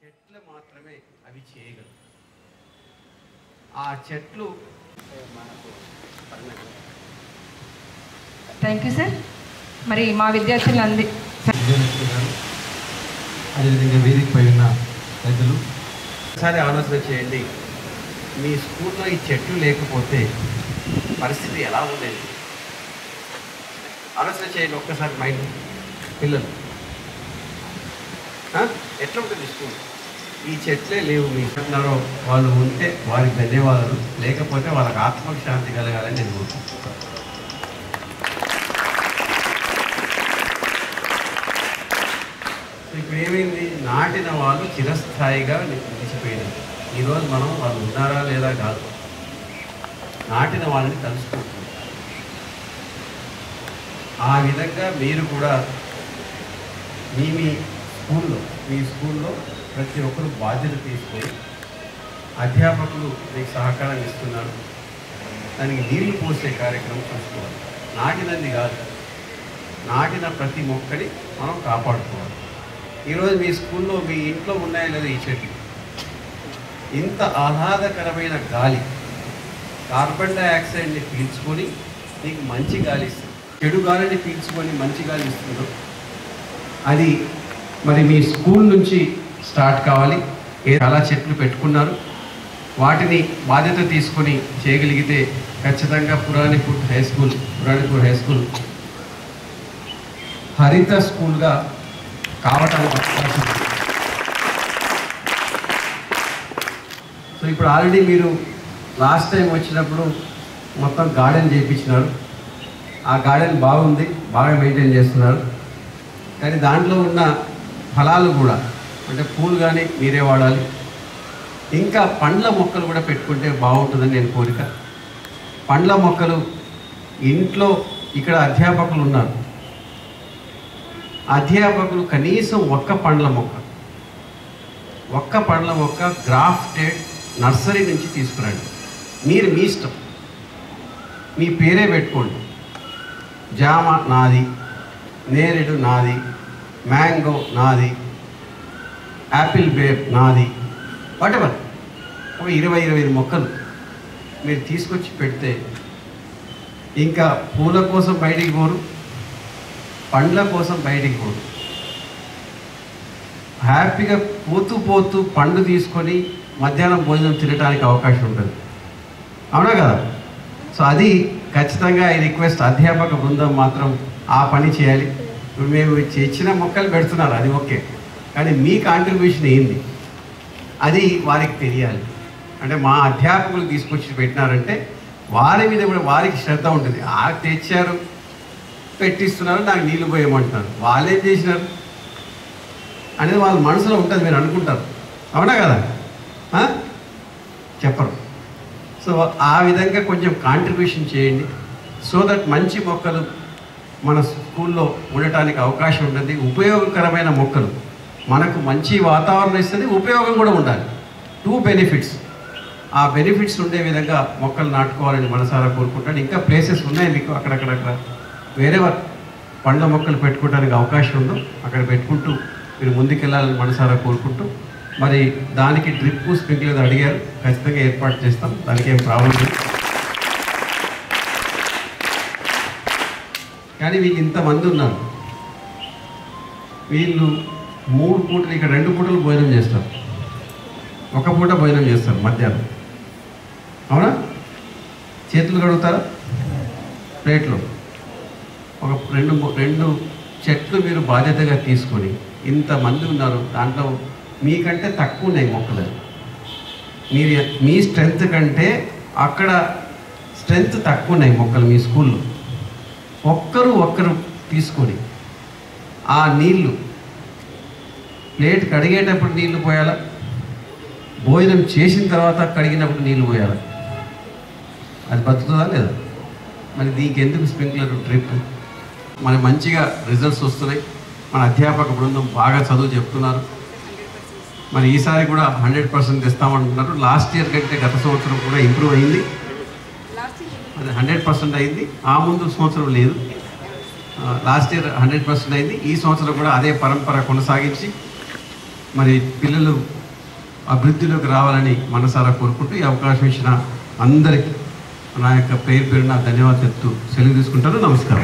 చెట్లు మాత్రమే అవి చేయగలవు ఆ చెట్లు మనకు పరిణతి థ్యాంక్ యూ సార్ మరి మా విద్యార్థులు అంది విజయలక్ష్మి గారు అదేవిధంగా వేదికపై ఉన్న పెద్దలు ఒకసారి ఆలోచన చేయండి మీ స్కూల్లో ఈ చెట్లు లేకపోతే పరిస్థితి ఎలా ఉండేది ఆలోచన చేయండి ఒక్కసారి మైండ్ పిల్లలు ఆ? ఎట్లా ఉంటుంది స్కూల్ ఈ చెట్లే లేవు మీ అన్నారో వాళ్ళు ఉంటే వారికి ధన్యవాదాలు లేకపోతే వాళ్ళకి ఆత్మకు శాంతి కలగాలని నేను కోరుకుంటున్నాను ఇప్పుడు ఏమైంది నాటిన వాళ్ళు చిరస్థాయిగా నిలిచిపోయినారు ఈరోజు మనం వాళ్ళు ఉన్నారా లేదా కాదు నాటిన వాళ్ళని తలుచుకుంటున్నాం ఆ విధంగా మీరు కూడా మీ మీ స్కూల్లో మీ స్కూల్లో ప్రతి ఒక్కరు బాధ్యత తీసుకొని అధ్యాపకులు మీకు సహకారం ఇస్తున్నారు దానికి నీళ్లు పోసే కార్యక్రమం చూసుకోవాలి నాటినది కాదు నాటిన ప్రతి మొక్కని మనం కాపాడుకోవాలి ఈరోజు మీ స్కూల్లో మీ ఇంట్లో ఉన్నాయో లేదో ఈ చెట్లు ఇంత ఆహ్లాదకరమైన గాలి కార్బన్ డైఆక్సైడ్ని పీల్చుకొని నీకు మంచి గాలి ఇస్తుంది చెడు గాలిని పీల్చుకొని మంచి గాలి ఇస్తుందో అది మరి మీ స్కూల్ నుంచి స్టార్ట్ కావాలి ఏ చాలా చెట్లు పెట్టుకున్నారు వాటిని బాధ్యత తీసుకొని చేయగలిగితే ఖచ్చితంగా Puranipur high school Puranipur high school హరిత స్కూల్గా కావటానికి అవకాశం ఉంది సో ఇప్పుడు ఆల్రెడీ మీరు లాస్ట్ టైం వచ్చినప్పుడు మొత్తం గార్డెన్ చేయించినారు ఆ గార్డెన్ బాగుంది బాగా మెయింటైన్ చేస్తున్నారు కానీ దాంట్లో ఉన్న ఫలాలు కూడా అంటే పూలు కానీ మీరే వాడాలి ఇంకా పండ్ల మొక్కలు కూడా పెట్టుకుంటే బాగుంటుందని నేను కోరిక పండ్ల మొక్కలు ఇంట్లో ఇక్కడ అధ్యాపకులు ఉన్నారు అధ్యాపకులు కనీసం ఒక్క పండ్ల మొక్క ఒక్క పండ్ల మొక్క గ్రాఫ్టెడ్ నర్సరీ నుంచి తీసుకురండి మీరు మీ ఇష్టం మీ పేరే పెట్టుకోండి జామ నాది నేరేడు నాది మ్యాంగో నాది యాపిల్ బేర్ నాది వాటెవర్ ఒక ఇరవై ఇరవై ఐదు మొక్కలు మీరు తీసుకొచ్చి పెడితే ఇంకా పూల కోసం బయటికి పోరు పండ్ల కోసం బయటికి పోరు హ్యాపీగా పోతూ పోతూ పండు తీసుకొని మధ్యాహ్నం భోజనం తినడానికి అవకాశం ఉంటుంది అవునా కదా సో అది ఖచ్చితంగా ఈ రిక్వెస్ట్ అధ్యాపక బృందం మాత్రం ఆ పని చేయాలి ఇప్పుడు మేము ఇచ్చిన మొక్కలు పెడుతున్నారు అది ఓకే కానీ మీ కాంట్రిబ్యూషన్ ఏంది అది వారికి తెలియాలి అంటే మా అధ్యాపకులు తీసుకొచ్చి పెట్టినారంటే వారి మీద కూడా వారికి శ్రద్ధ ఉంటుంది ఆ తెచ్చారు పెట్టిస్తున్నారు నాకు నీళ్లు పోయమంటున్నారు వాళ్ళు ఏం చేసినారు అనేది వాళ్ళ మనసులో ఉంటుంది మీరు అనుకుంటారు అవునా కదా ఆ? చెప్పరు సో ఆ విధంగా కొంచెం కాంట్రిబ్యూషన్ చేయండి సో దట్ మంచి మొక్కలు మన స్కూల్లో ఉండటానికి అవకాశం ఉంటుంది ఉపయోగకరమైన మొక్కలు మనకు మంచి వాతావరణం ఇస్తుంది ఉపయోగం కూడా ఉండాలి టూ బెనిఫిట్స్ ఆ బెనిఫిట్స్ ఉండే విధంగా మొక్కలు నాటుకోవాలని మనసారా కోరుకుంటాను ఇంకా ప్లేసెస్ ఉన్నాయి మీకు అక్కడక్కడక్కడ వేరే వా- పండ్ల మొక్కలు పెట్టుకోవడానికి అవకాశం ఉందో అక్కడ పెట్టుకుంటూ మీరు ముందుకెళ్ళాలని మనసారా కోరుకుంటూ మరి దానికి డ్రిప్ స్ప్రింక్లర్ అడిగారు ఖచ్చితంగా ఏర్పాటు చేస్తాం దానికి ఏం ప్రాబ్లం లేదు కానీ మీకు ఇంతమంది ఉన్నారు వీళ్ళు మూడు పూటలు ఇక్కడ రెండు పూటలు భోజనం చేస్తారు ఒక పూట భోజనం చేస్తారు మధ్యాహ్నం అవునా చేతులు కడుగుతారా ప్లేట్లో ఒక రెండు మూ- రెండు చెట్లు మీరు బాధ్యతగా తీసుకొని ఇంతమంది ఉన్నారు దాంట్లో మీకంటే తక్కువ ఉన్నాయి మొక్కలు మీరు ఎ- మీ స్ట్రెంగ్త్ కంటే అక్కడ స్ట్రెంగ్త్ తక్కువ ఉన్నాయి మొక్కలు మీ స్కూల్లో ఒక్కరు ఒక్కరు తీసుకొని ఆ నీళ్లు ప్లేట్ కడిగేటప్పుడు నీళ్లు పోయాలా భోజనం చేసిన తర్వాత కడిగినప్పుడు నీళ్లు పోయాలా అది బతుకుతుందా లేదా మరి దీనికి ఎందుకు స్ప్రింక్లర్ డ్రిప్ మన మంచిగా రిజల్ట్స్ వస్తున్నాయి మన అధ్యాపక బృందం బాగా చదువు చెప్తున్నారు మరి ఈసారి కూడా హండ్రెడ్ పర్సెంట్ తెస్తామంటున్నారు లాస్ట్ ఇయర్ కంటే గత సంవత్సరం కూడా ఇంప్రూవ్ అయింది అది హండ్రెడ్ పర్సెంట్ అయింది ఆ ముందు సంవత్సరం లేదు లాస్ట్ ఇయర్ హండ్రెడ్ పర్సెంట్ అయింది ఈ సంవత్సరం కూడా అదే పరంపర కొనసాగించి మరి పిల్లలు అభివృద్ధిలోకి రావాలని మనసారా కోరుకుంటూ ఈ అవకాశం ఇచ్చిన అందరికీ నా యొక్క పేరు పేరు నా ధన్యవాదాలు చెప్తూ సెలవు తీసుకుంటాను నమస్కారం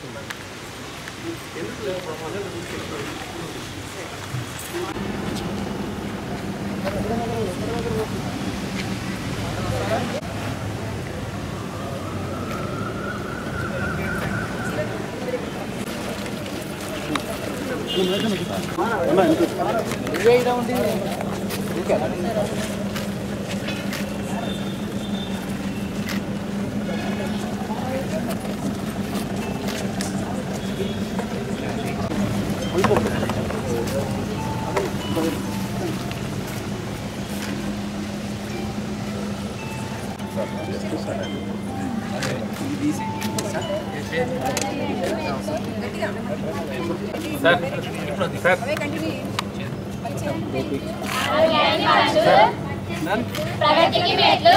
ప్రగతికి మెట్లు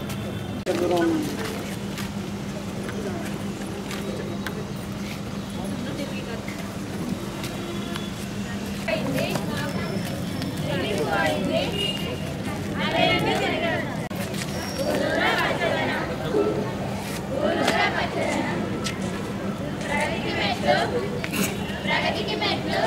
ప్రగతికి మెట్లు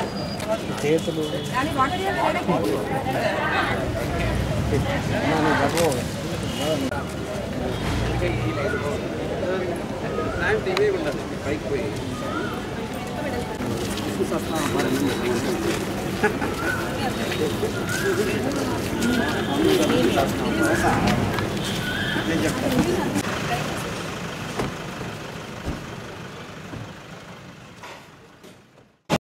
నేను చెప్తాను